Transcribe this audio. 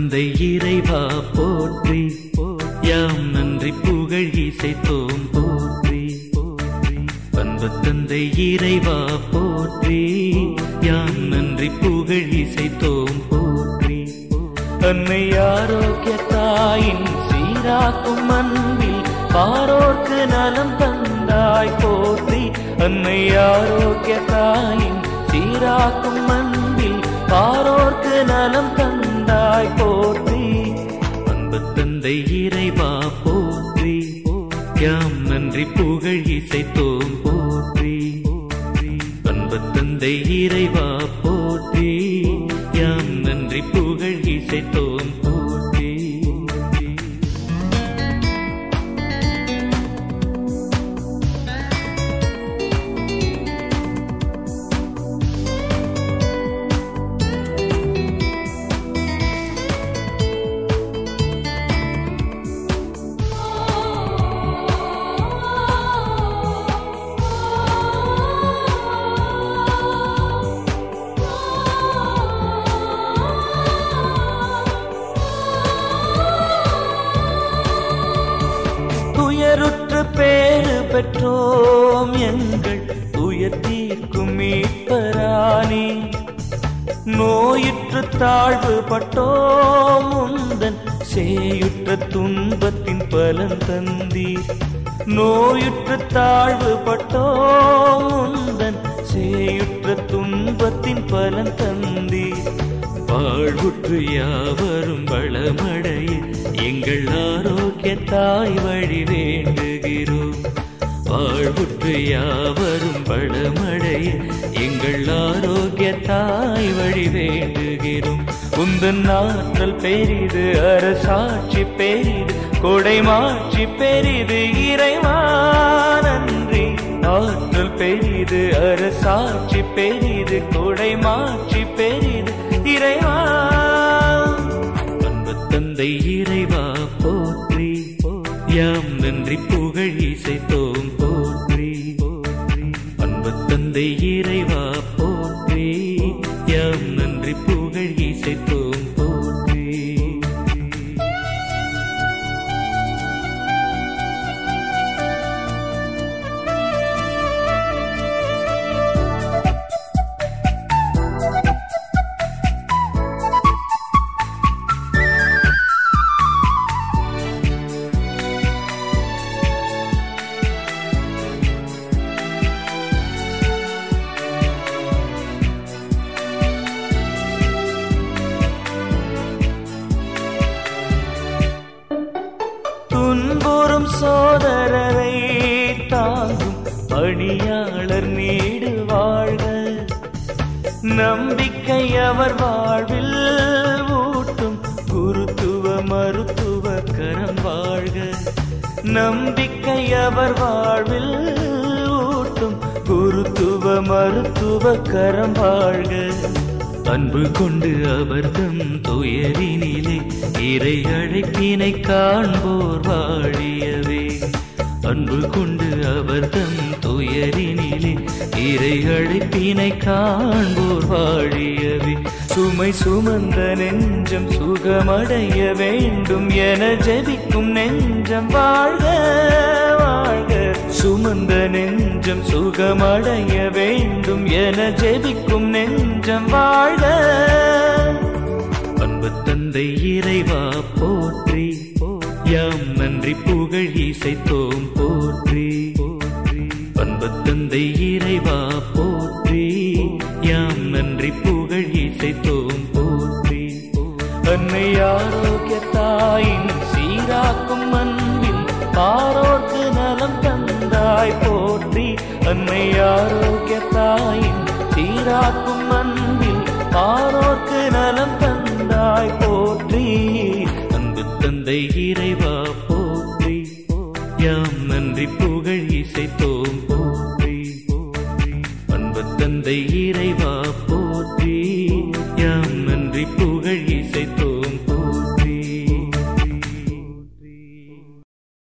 தந்தை இறைவா போற்றி யாம் நன்றி புகழ் இசைத்தோம் போற்றி அன்பு தந்தை இறைவா போற்றி யாம் நன்றி புகழ் இசைத்தோம் போற்றி அன்னை ஆரோக்கிய தாயின் சீராக்கும் அன்பில் பாரோர்க்கு நலம் தந்தாய் போற்றி அன்னை ஆரோக்கிய தாயின் சீராக்கும் அன்பில் பாரோர்க்கு நலம் தந்தாய் போற்றி அன்பு தந்தை இறைவா போற்றி யாம் நன்றி புகழ் இசைத்தோம் போற்றி அன்பு தந்தை இறைவா போற்றி யாம் நன்றி புகழ் இசைத்தோம் போற்றி துயருற்று பேறு பெற்றோம் எங்கள் துயர் தீர்க்கும் மீட்பரானே நோயுற்று தாழ்வு பட்டோம் உந்தன் சேயுற்ற துன்பத்தின் பலன் தந்தீர் நோயுற்று தாழ்வு பட்டோம் உந்தன் சேயுற்ற துன்பத்தின் பலன் தந்தீர் வாழ்வுற்று யாவரும் வளமடைய எங்கள் ஆரோக்கிய தாய் வழி வேண்டுகிறோம் வாழ்வுற்று யாவரும் வளமடைய எங்கள் ஆரோக்கிய தாய் வழி வேண்டுகிறோம் உந்தன் ஆற்றல் பெரிது அரசாட்சி பெரிது கொடைமாட்சி பெரிது இறைவா நன்றி ஆற்றல் பெரிது அரசாட்சி பெரிது கொடைமாட்சி பெரிது இறைவா அன்பு தந்தை இறைவா போற்றி யாம் நன்றி புகழ் இசைத்தோம் போற்றி அன்பு தந்தை இறைவா போற்றி யாம் நன்றி புகழ் இசைத்தோம் போற்றி துன்புறும் சோதரரை தாங்கும் பணியாளர் நீடு வாழ்க நம்பிக்கை அவர் வாழ்வில் ஊட்டும் குருத்துவ மருத்துவ கரம் வாழ்க நம்பிக்கை அவர் வாழ்வில் ஊட்டும் குருத்துவ மருத்துவ கரம் வாழ்க அன்பு கொண்டு அவர்தம் துயரினிலே இறை அழைப்பினை காண்போர் வாழியவே அன்பு கொண்டு அவர்தம் துயரினிலே இறை அழைப்பினை காண்போர் வாழியவே சுமை சுமந்த நெஞ்சம் சுகமடைய வேண்டும் என ஜெபிக்கும் நெஞ்சம் வாழ்க வாழ்க சுமந்த நெஞ்சம் சுகமடைய வேண்டும் என ஜெபிக்கும் நெஞ்சம் வாழ்க அன்பு தந்தை இறைவா போற்றி யாம் நன்றி புகழ் இசைத்தோம் போற்றி அன்பு தந்தை இறைவா போற்றி யாம் நன்றி புகழ் இசைத்தோம் போற்றி அன்னை ஆரோக்கிய தாயின் சீராக்கும் அன்பில் பாரோர்க்கு நலம் தந்தாய் போற்றி அன்னை ஆரோக்கிய தாயின் சீராக்கும் அன்பில் பாரோர்க்கு நலம் தந்தாய் போற்றி அன்பு தந்தை இறைவா போற்றி யாம் நன்றி புகழ் இசைத்தோம் போற்றி அன்பு தந்தை இறைவா